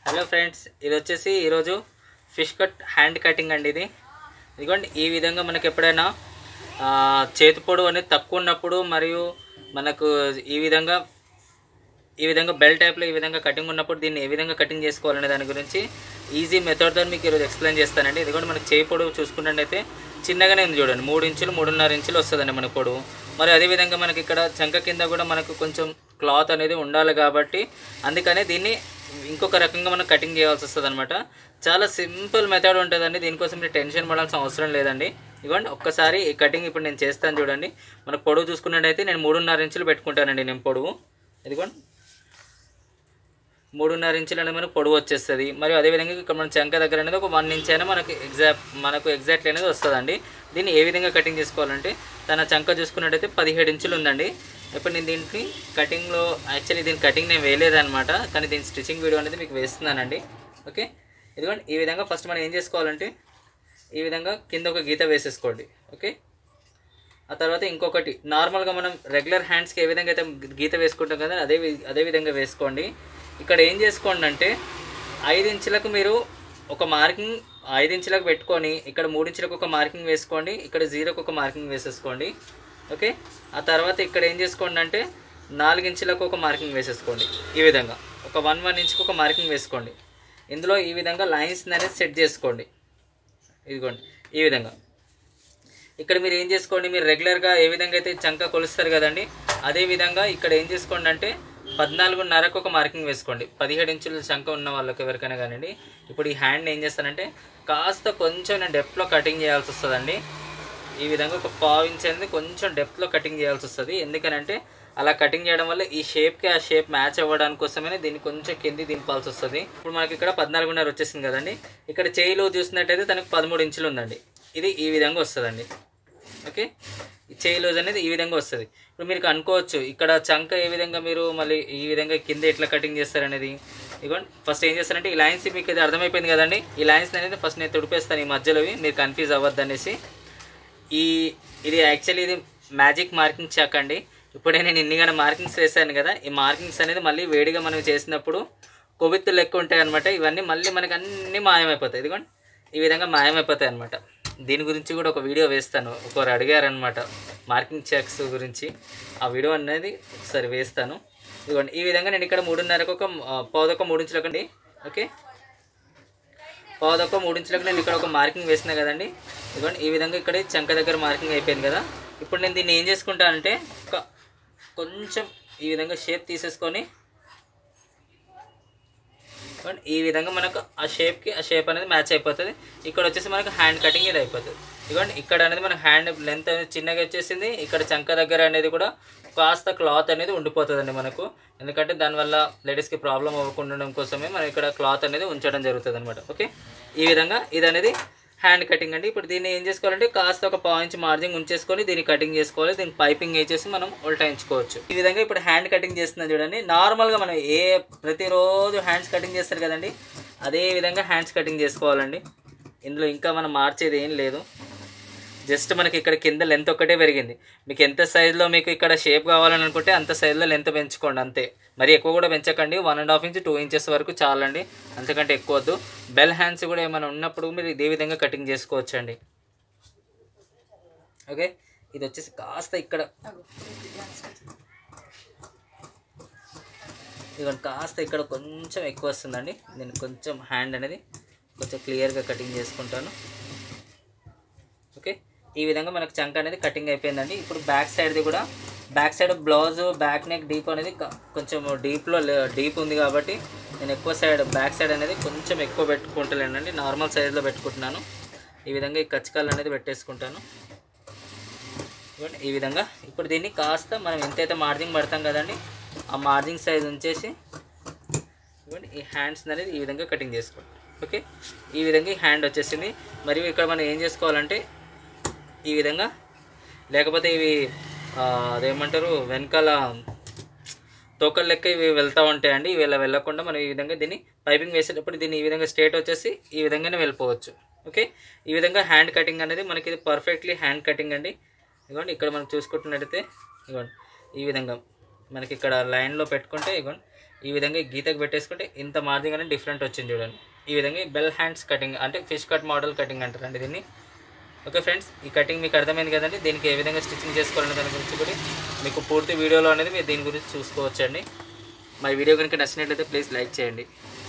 hello friends ఇది వచ్చేసి ఈరోజు ఫిష్ కట్ హ్యాండ్ కటింగ్ అండి ఇది ఇదిగోండి ఈ విధంగా మనకి ఎప్పుడైనా ఆ, చేతి పొడవు అనేది తక్కువ ఉన్నప్పుడు మరియు మనకు ఈ విధంగా ఈ విధంగా బెల్ టైప్లో ఈ విధంగా కటింగ్ ఉన్నప్పుడు దీన్ని ఏ విధంగా కటింగ్ చేసుకోవాలనే దాని గురించి ఈజీ మెథడ్తో మీకు ఈరోజు ఎక్స్ప్లెయిన్ చేస్తానండి ఇది కూడా మనకి చేయి పొడవు చూసుకున్నట్టయితే చిన్నగానే ఉంది చూడండి మూడు ఇంచులు మూడున్నర ఇంచులు వస్తుందండి మన పొడవు మరి అదేవిధంగా మనకి ఇక్కడ చంక కింద కూడా మనకు కొంచెం క్లాత్ అనేది ఉండాలి కాబట్టి అందుకనే దీన్ని ఇంకొక రకంగా మనం కటింగ్ చేయాల్సి వస్తుంది అనమాట చాలా సింపుల్ మెథడ్ ఉంటుందండి దీనికోసం మీరు టెన్షన్ పడాల్సిన అవసరం లేదండి ఇదిగోండి ఒక్కసారి ఈ కటింగ్ ఇప్పుడు నేను చేస్తాను చూడండి మనకు పొడవు చూసుకున్నట్టయితే నేను మూడున్నర ఇంచులు పెట్టుకుంటానండి నేను పొడవు ఇదిగోండి మూడున్నర ఇంచులు అనేది మనకు పొడవు వచ్చేస్తుంది మరియు అదేవిధంగా ఇక్కడ మన చంక దగ్గర అనేది ఒక వన్ ఇంచ్ అయినా మనకు ఎగ్జాక్ట్ మనకు ఎగ్జాక్ట్లీ అనేది వస్తుందండి దీన్ని ఏ విధంగా కటింగ్ చేసుకోవాలంటే తన చంక చూసుకున్నట్టయితే పదిహేడు ఇంచులు ఉందండి ఇప్పుడు నేను దీనికి కటింగ్లో యాక్చువల్లీ దీని కటింగ్ నేను వేయలేదన్నమాట కానీ దీని స్టిచ్చింగ్ వీడియో అనేది మీకు వేస్తున్నానండి ఓకే ఇదిగోండి ఈ విధంగా ఫస్ట్ మనం ఏం చేసుకోవాలంటే ఈ విధంగా కింద ఒక గీత వేసేసుకోండి ఓకే ఆ తర్వాత ఇంకొకటి నార్మల్గా మనం రెగ్యులర్ హ్యాండ్స్కి ఏ విధంగా అయితే గీత వేసుకుంటాం కదా అదే వి- అదే విధంగా వేసుకోండి ఇక్కడ ఏం చేసుకోండి అంటే ఐదు ఇంచులకు మీరు ఒక మార్కింగ్ ఐదు ఇంచులకు పెట్టుకొని ఇక్కడ మూడు ఇంచులకు ఒక మార్కింగ్ వేసుకోండి ఇక్కడ జీరోకి ఒక మార్కింగ్ వేసేసుకోండి ఓకే ఆ తర్వాత ఇక్కడ ఏం చేసుకోండి అంటే నాలుగు ఇంచులకు ఒక మార్కింగ్ వేసేసుకోండి ఈ విధంగా ఒక వన్ వన్ ఇంచుకు ఒక మార్కింగ్ వేసుకోండి ఇందులో ఈ విధంగా లైన్స్ అనేది సెట్ చేసుకోండి ఇదిగోండి ఈ విధంగా ఇక్కడ మీరు ఏం చేసుకోండి మీరు రెగ్యులర్గా ఏ విధంగా అయితే చంక కొలుస్తారు కదండి అదే విధంగా ఇక్కడ ఏం చేసుకోండి అంటే పద్నాలుగున్నరకు ఒక మార్కింగ్ వేసుకోండి పదిహేడు ఇంచుల చంక ఉన్న వాళ్ళకి ఎవరికైనా కానివ్వండి ఇప్పుడు ఈ హ్యాండ్ ఏం చేస్తానంటే కాస్త కొంచెం నేను డెప్త్లో కటింగ్ చేయాల్సి వస్తుందండి ఈ విధంగా ఒక పావు ఇంచ్ అనేది కొంచెం డెప్త్లో కటింగ్ చేయాల్సి వస్తుంది ఎందుకనంటే అలా కటింగ్ చేయడం వల్ల ఈ షేప్కి ఆ షేప్ మ్యాచ్ అవ్వడానికి కోసమే దీన్ని కొంచెం కింది దింపాల్సి వస్తుంది ఇప్పుడు మనకి ఇక్కడ పద్నాలుగున్నర వచ్చేసింది కదండి ఇక్కడ చేయిలో చూసినట్టయితే తనకు పదమూడు ఇంచులు ఉందండి ఇది ఈ విధంగా వస్తుందండి ఓకే ఈ చేయి లూజ్ అనేది ఈ విధంగా వస్తుంది ఇప్పుడు మీరు అనుకోవచ్చు ఇక్కడ చంక ఏ విధంగా మీరు మళ్ళీ ఈ విధంగా కింద ఎట్లా కటింగ్ చేస్తారనేది ఇదిగోండి ఫస్ట్ ఏం చేస్తారంటే ఈ లైన్స్ మీకు ఇది అర్థమైపోయింది కదండి ఈ లైన్స్ అనేది ఫస్ట్ నేను తుడిపేస్తాను ఈ మధ్యలోవి మీరు కన్ఫ్యూజ్ అవ్వద్దు అనేసి ఈ ఇది యాక్చువల్లీ ఇది మ్యాజిక్ మార్కింగ్ చాక్ అండి ఇప్పుడే నేను ఇన్నిగానే మార్కింగ్స్ వేసాను కదా ఈ మార్కింగ్స్ అనేది మళ్ళీ వేడిగా మనం చేసినప్పుడు కొవ్వెత్తులు లెక్క ఉంటాయి అనమాట ఇవన్నీ మళ్ళీ మనకి అన్నీ మాయమైపోతాయి ఇదిగోండి ఈ విధంగా మాయమైపోతాయి అనమాట దీని గురించి కూడా ఒక వీడియో వేస్తాను ఒకరు అడిగారనమాట మార్కింగ్ చెక్స్ గురించి ఆ వీడియో అనేది ఒకసారి వేస్తాను ఇదిగోండి ఈ విధంగా నేను ఇక్కడ మూడున్నరకు ఒక ఆ, పావుదొక్క మూడించులకు అండి ఓకే పావుదొక్క మూడించులకు నేను ఇక్కడ ఒక మార్కింగ్ వేసిన కదండి ఇదిగోండి ఈ విధంగా ఇక్కడ చంక దగ్గర మార్కింగ్ అయిపోయింది కదా ఇప్పుడు నేను దీన్ని ఏం చేసుకుంటానంటే ఒక కొంచెం ఈ విధంగా షేప్ తీసేసుకొని ఇదిగోండి ఈ విధంగా మనకు ఆ షేప్కి ఆ షేప్ అనేది మ్యాచ్ అయిపోతుంది ఇక్కడ వచ్చేసి మనకు హ్యాండ్ కటింగ్ ఇది అయిపోతుంది ఇదిగోండి ఇక్కడ అనేది మన హ్యాండ్ లెంత్ అనేది చిన్నగా వచ్చేసింది ఇక్కడ చంక దగ్గర అనేది కూడా కాస్త క్లాత్ అనేది ఉండిపోతుందండి మనకు ఎందుకంటే దానివల్ల లేడీస్కి ప్రాబ్లం అవ్వకుండా ఉండడం కోసమే మనం ఇక్కడ క్లాత్ అనేది ఉంచడం జరుగుతుంది అనమాట ఓకే ఈ విధంగా ఇది అనేది హ్యాండ్ కటింగ్ అండి ఇప్పుడు దీన్ని ఏం చేసుకోవాలంటే కాస్త ఒక పాయింట్ మార్జిన్ ఉంచేసుకొని దీన్ని కటింగ్ చేసుకోవాలి దీన్ని పైపింగ్ వేసేసి మనం ఉల్టాయించుకోవచ్చు ఈ విధంగా ఇప్పుడు హ్యాండ్ కటింగ్ చేస్తున్నాం చూడండి నార్మల్గా మనం ఏ ప్రతిరోజు హ్యాండ్స్ కటింగ్ చేస్తారు కదండి అదే విధంగా హ్యాండ్స్ కటింగ్ చేసుకోవాలండి ఇందులో ఇంకా మనం మార్చేది ఏం లేదు జస్ట్ మనకి ఇక్కడ కింద లెంత్ ఒక్కటే పెరిగింది మీకు ఎంత సైజులో మీకు ఇక్కడ షేప్ కావాలని అనుకుంటే అంత సైజులో లెంత్ పెంచుకోండి అంతే మరి ఎక్కువ కూడా పెంచకండి one and half inch two inches వరకు చాలండి అంతకంటే ఎక్కువ వద్దు బెల్ హ్యాండ్స్ కూడా ఏమైనా ఉన్నప్పుడు మీరు ఇదే విధంగా కటింగ్ చేసుకోవచ్చు అండి ఓకే ఇది వచ్చేసి కాస్త ఇక్కడ ఇదిగోండి కాస్త ఇక్కడ కొంచెం ఎక్కువ వస్తుందండి నేను కొంచెం హ్యాండ్ అనేది కొంచెం క్లియర్గా కటింగ్ చేసుకుంటాను ఓకే ఈ విధంగా మనకు చంక అనేది కటింగ్ అయిపోయిందండి ఇప్పుడు బ్యాక్ సైడ్ది కూడా back side blouse back neck deep అనేది క- కొంచెం డీప్లో డీప్ ఉంది కాబట్టి నేను ఎక్కువ సైడ్ బ్యాక్ సైడ్ అనేది కొంచెం ఎక్కువ పెట్టుకుంటలేనండి నార్మల్ సైజ్లో పెట్టుకుంటున్నాను ఈ విధంగా ఈ కచ్చకాలు అనేది పెట్టేసుకుంటాను ఇదిగోండి ఈ విధంగా ఇప్పుడు దీన్ని కాస్త మనం ఎంతైతే మార్జింగ్ పడతాం కదండి ఆ మార్జింగ్ సైజ్ ఉంచేసి ఇదిగోండి ఈ హ్యాండ్స్ అనేది ఈ విధంగా కటింగ్ చేసుకోండి ఓకే ఈ విధంగా ఈ హ్యాండ్ వచ్చేసింది మరియు ఇక్కడ మనం ఏం చేసుకోవాలంటే ఈ విధంగా లేకపోతే ఇవి ఆ, అదేమంటారు వెనకాల తోకల లెక్క ఇవి వెళ్తూ ఉంటాయండి ఇవి ఇలా వెళ్ళకుండా మనం ఈ విధంగా దీన్ని పైపింగ్ వేసేటప్పుడు దీన్ని ఈ విధంగా స్ట్రేట్ వచ్చేసి ఈ విధంగానే వెళ్ళిపోవచ్చు ఓకే ఈ విధంగా హ్యాండ్ కటింగ్ అనేది మనకి ఇది పర్ఫెక్ట్లీ హ్యాండ్ కటింగ్ అండి ఇదిగోండి ఇక్కడ మనం చూసుకుంటున్నట్టయితే ఇదిగోండి ఈ విధంగా మనకి ఇక్కడ లైన్లో పెట్టుకుంటే ఇదిగోండి ఈ విధంగా ఈ గీతకు పెట్టేసుకుంటే ఇంత మార్జింగ్ అనేది డిఫరెంట్ వచ్చింది చూడండి ఈ విధంగా ఈ బెల్ హ్యాండ్స్ కటింగ్ అంటే ఫిష్ కట్ మోడల్ కటింగ్ అంటారండి దీన్ని ఓకే ఫ్రెండ్స్ ఈ కటింగ్ మీకు అర్థమైంది కదండి దీనికి ఏ విధంగా స్టిచ్చింగ్ చేసుకోవాలనే దాని గురించి కూడా మీకు పూర్తి వీడియోలో అనేది మీరు దీని గురించి చూసుకోవచ్చండి మా వీడియో కనుక నచ్చినట్లయితే ప్లీజ్ లైక్ చేయండి